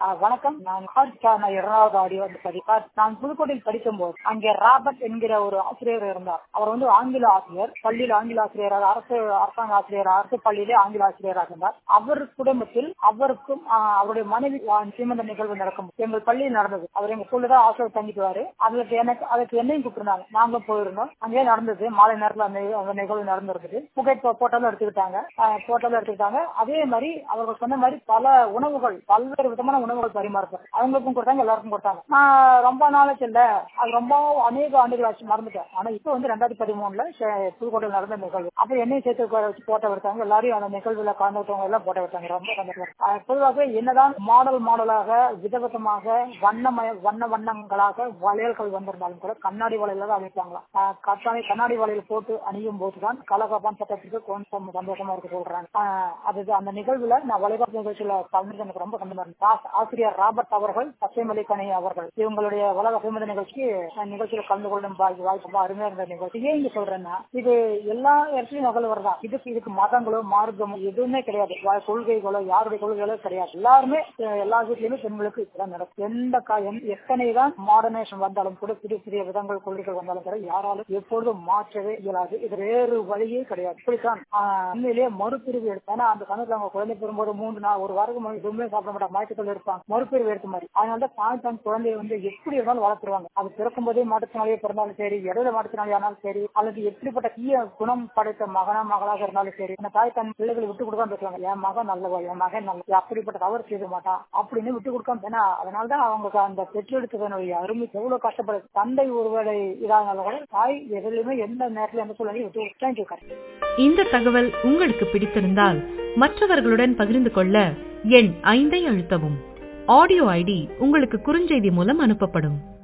ஆஹ் வணக்கம் நான் காட்சிக்கான இரண்டாவது ஆடியோ வந்து பதிப்பார் நான் புதுக்கோட்டையில் படிக்கும் போது அங்கே ராபர்ட் என்கிற ஒரு ஆசிரியர் இருந்தார் அவர் வந்து ஆங்கில ஆசிரியர் பள்ளியில் ஆங்கில ஆசிரியராக அரசு அரசாங்க ஆசிரியர் அரசு பள்ளியிலே ஆங்கில ஆசிரியராக இருந்தார் அவர் குடும்பத்தில் அவருக்கும் ஆஹ் அவருடைய மனைவி சீமந்த நிகழ்வு நடக்கும் எங்கள் பள்ளியில் நடந்தது அவர் எங்க ஸ்கூல்ல தான் ஆசிரியர் தங்கிட்டுவாரு அதுக்கு எனக்கு அதுக்கு என்னையும் கூப்பிட்டுருந்தாங்க நாங்களும் போயிருந்தோம் அங்கேயே நடந்தது மாலை நேரத்துல அந்த அந்த நிகழ்வு நடந்திருக்குது புகை போட்டோலும் எடுத்துக்கிட்டாங்க போட்டோலும் எடுத்துக்கிட்டாங்க அதே மாதிரி அவர்கள் சொன்ன மாதிரி பல உணவுகள் பல்வேறு விதமான உணவுகள் பரிமாறுறாங்க அவங்களுக்கும் கொடுத்தாங்க எல்லாருக்கும் கொடுத்தாங்க நான் ரொம்ப நாளைக்கு இல்ல அது ரொம்ப அநேக ஆண்டுகள் ஆச்சு மறந்துட்டேன் ஆனா இப்ப வந்து ரெண்டாயிரத்தி பதிமூணுல புதுக்கோட்டையில் நடந்த நிகழ்வு அப்ப என்னையும் சேர்த்து வச்சு போட்டோ எடுத்தாங்க எல்லாரையும் அந்த நிகழ்வுல கலந்துட்டவங்க எல்லாம் போட்டோ எடுத்தாங்க ரொம்ப சந்தோஷம் பொதுவாக என்னதான் மாடல் மாடலாக விதவிதமாக வண்ணமய வண்ண வண்ணங்களாக வளையல்கள் வந்திருந்தாலும் கூட கண்ணாடி வளையல தான் அணிப்பாங்களாம் கட்டாணி கண்ணாடி வளையல் போட்டு அணியும் போதுதான் கலகப்பான் சட்டத்துக்கு கொஞ்சம் சந்தோஷமா இருக்கு சொல்றாங்க அது அந்த நிகழ்வுல நான் வளைகாப்பு நிகழ்ச்சியில கலந்து எனக்கு ரொம்ப சந்தோஷமா இருந்துச்சு ஆசிரியர் ராபர்ட் அவர்கள் பச்சைமலை கணி அவர்கள் இவங்களுடைய உலக சுமத நிகழ்ச்சிக்கு நிகழ்ச்சியில கலந்து கொள்ளும் வாய்ப்பு ரொம்ப அருமையா இருந்த நிகழ்ச்சி ஏன் இங்க சொல்றேன்னா இது எல்லா இடத்துலயும் நிகழ்வு தான் இதுக்கு இதுக்கு மதங்களோ மார்க்கமோ எதுவுமே கிடையாது கொள்கைகளோ யாருடைய கொள்கைகளோ கிடையாது எல்லாருமே எல்லா வீட்லயுமே பெண்களுக்கு இப்பதான் நடக்கும் எந்த எத்தனை தான் மாடர்னேஷன் வந்தாலும் கூட புதிய புதிய விதங்கள் கொள்கைகள் வந்தாலும் கூட யாராலும் எப்பொழுதும் மாற்றவே இயலாது இது வேறு வழியே கிடையாது இப்படித்தான் உண்மையிலேயே மறுபிரிவு எடுத்தா அந்த சமயத்துல அவங்க குழந்தை பெறும்போது மூன்று நாள் ஒரு வாரம் எதுவுமே சாப்பிட மாட்டாங்க மயக்கத்தில் இருப்பாங்க மறுபிரிவு எடுத்த மாதிரி அதனாலதான் தாய் தான் குழந்தைய வந்து எப்படி இருந்தாலும் வளர்த்துருவாங்க அது பிறக்கும் போதே மாற்றுத்தினாலே பிறந்தாலும் சரி இடையில மாற்றுத்தினாலே ஆனாலும் சரி அல்லது எப்படிப்பட்ட தீய குணம் படைத்த மகனா மகளாக இருந்தாலும் சரி அந்த தாய் தன் பிள்ளைகளை விட்டு கொடுக்காம பேசுவாங்க என் மகன் நல்லவா என் மகன் நல்ல அப்படிப்பட்ட தவறு செய்ய மாட்டான் அப்படின்னு விட்டு கொடுக்காம ஏன்னா அதனாலதான் அவங்களுக்கு அந்த பெற்றெடுத்ததனுடைய அருமை எவ்வளவு கஷ்டப்படுது தந்தை ஒருவரை இதானாலும் கூட தாய் எதுலையுமே எந்த நேரத்துல எந்த சூழ்நிலையும் விட்டு கொடுத்தா இந்த தகவல் உங்களுக்கு பிடித்திருந்தால் மற்றவர்களுடன் பகிர்ந்து கொள்ள எண் ஐந்தை அழுத்தவும் ஆடியோ ஐடி உங்களுக்கு குறுஞ்செய்தி மூலம் அனுப்பப்படும்